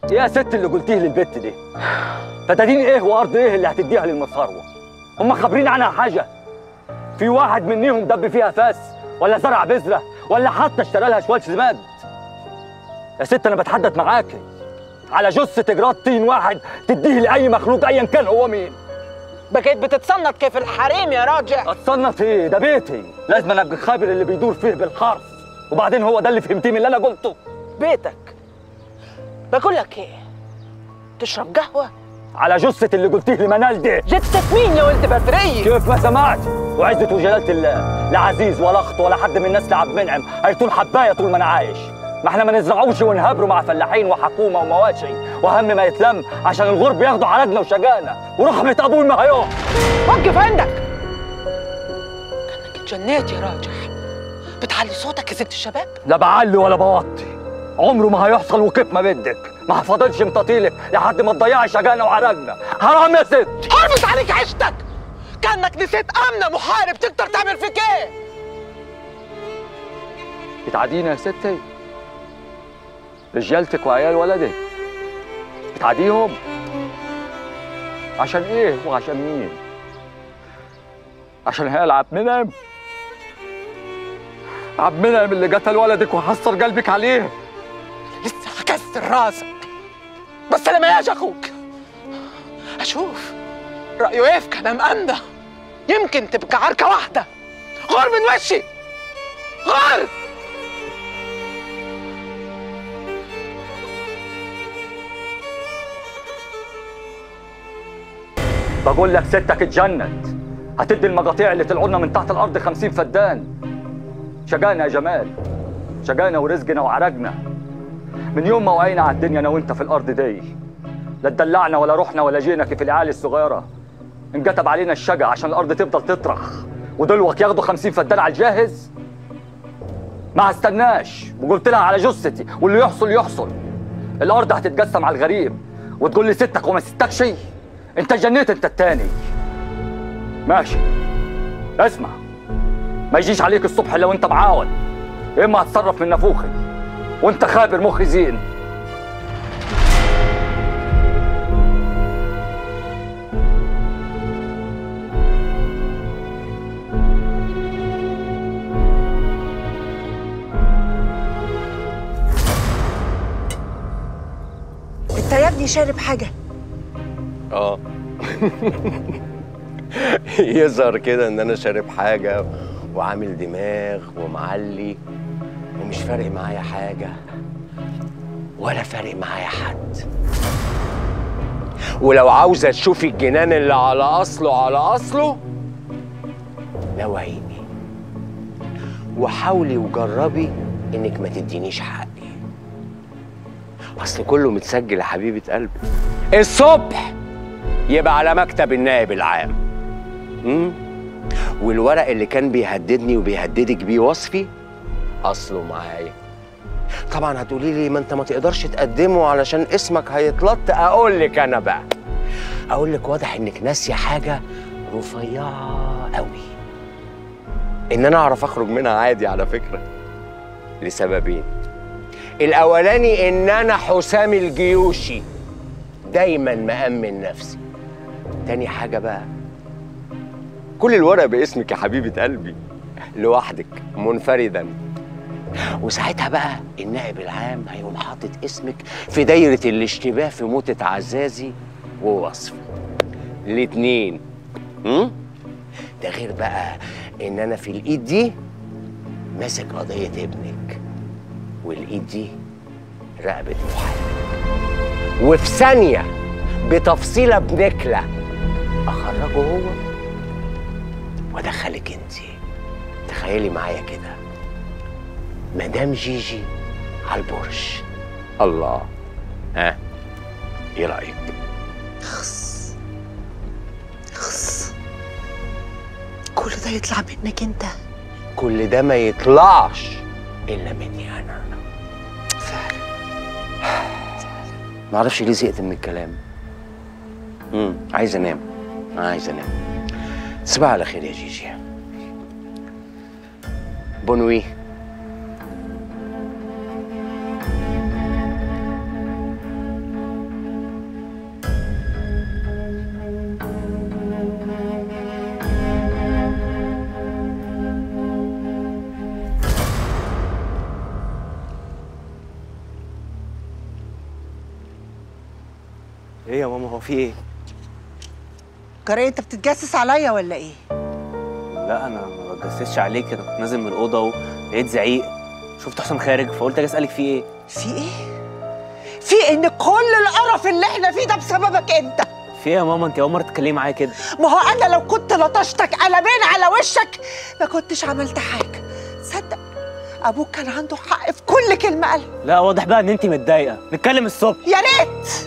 ايه يا ست اللي قلتيه للبت دي فدادين ايه وارض ايه اللي هتديها للمصاروه هم خابرين عنها حاجه في واحد منيهم دب فيها فاس ولا زرع بذره ولا حتى اشترى لها شويه زماد يا ست انا بتحدث معاكي على جثه اجراد طين واحد تديه لاي مخلوق ايا كان هو مين بقيت بتتصنت كيف الحريم يا راجل اتصنف ايه ده بيتي لازم انا ابقى خابر اللي بيدور فيه بالحرف وبعدين هو ده اللي فهمتيه من اللي انا قلته بيتك بقول لك ايه تشرب قهوه على جثه اللي قلتيه لمنال دي جثة مين يا ولد بدرية كيف ما سمعت وعزة وجلالة الله لا عزيز ولا اخت ولا حد من نسل عبد منعم هيطول حبايه طول ما انا عايش ما احنا ما نزرعوش ونهبروا مع فلاحين وحكومه ومواشي واهم ما يتلم عشان الغرب ياخدوا عرقنا وشجانا ورحمه ابوي ما هيقع وقف عندك كانك اتجنيت يا راجل بتعلي صوتك يا ست الشباب لا بعلي ولا بوطي عمره ما هيحصل وكيف ما بدك ما هفضلش مطاطيلك لحد ما تضيعي شجانا وعرقنا حرام يا ست حرمت عليك عيشتك كانك نسيت امنه محارب تقدر تعمل فيك ايه بتعادينا يا ستي رجالتك وعيال ولدك بتعاديهم عشان ايه وعشان مين عشان هي عبد منعم عبد منعم اللي قتل ولدك وحصر قلبك عليه لسه هكسر راسك بس لما يجي اخوك اشوف رايه ايه في كلام امنه يمكن تبقى عركه واحده غار من وشي غار بقول لك ستك اتجنت هتدي المقاطيع اللي طلعوا لنا من تحت الارض خمسين فدان شجانا يا جمال شجانا ورزقنا وعرقنا من يوم ما وعينا على الدنيا انا وانت في الارض دي لا اتدلعنا ولا رحنا ولا جينا كيف العيال الصغيره انكتب علينا الشجع عشان الارض تفضل تطرح ودلوك ياخدوا خمسين فدان على الجاهز ما هستناش وقلت لها على جثتي واللي يحصل يحصل الارض هتتقسم على الغريب وتقول لي ستك وما ستكش انت جنيت انت التاني ماشي اسمع ما يجيش عليك الصبح لو انت معاون يا اما هتصرف من نافوخي وانت خابر مخي زين انت يا ابني شارب حاجه اه يظهر كده ان انا شارب حاجه وعامل دماغ ومعلي ومش فارق معايا حاجه ولا فارق معايا حد ولو عاوزه تشوفي الجنان اللي على اصله على اصله نوعيني وحاولي وجربي انك ما تدينيش حقي اصل كله متسجل يا حبيبه قلبي الصبح يبقى على مكتب النائب العام امم والورق اللي كان بيهددني وبيهددك بيه وصفي اصله معايا طبعا هتقولي لي ما انت ما تقدرش تقدمه علشان اسمك هيتلط اقول لك انا بقى اقول لك واضح انك ناسيه حاجه رفيعه قوي ان انا اعرف اخرج منها عادي على فكره لسببين الاولاني ان انا حسام الجيوشي دايما مأمن نفسي تاني حاجة بقى كل الورق باسمك يا حبيبة قلبي لوحدك منفردا وساعتها بقى النائب العام هيقوم حاطط اسمك في دايرة الاشتباه في موتة عزازي ووصفي الاتنين م? ده غير بقى ان انا في الايد دي ماسك قضية ابنك والايد دي رقبة محامي وفي ثانية بتفصيلة بنكلة أخرجه هو وأدخلك أنت تخيلي معايا كده مدام جيجي على البرج الله ها إيه رأيك؟ خص خص كل ده يطلع منك انت كل ده ما يطلعش إلا مني أنا فعلا معرفش ليه زهقت من الكلام امم عايز انام عايز انام تصبح على خير يا جيجي بونوي ايه يا ماما هو في ايه جرى انت بتتجسس عليا ولا ايه لا انا ما بتجسسش عليك انا كنت نازل من الاوضه ولقيت زعيق شفت حسام خارج فقلت اجي اسالك في ايه في ايه في ان كل القرف اللي احنا فيه ده بسببك انت في ايه يا ماما انت اول مره تتكلمي معايا كده ما هو انا لو كنت لطشتك قلمين على وشك ما كنتش عملت حاجه صدق ابوك كان عنده حق في كل كلمه قالها لا واضح بقى ان انت متضايقه نتكلم الصبح يا ريت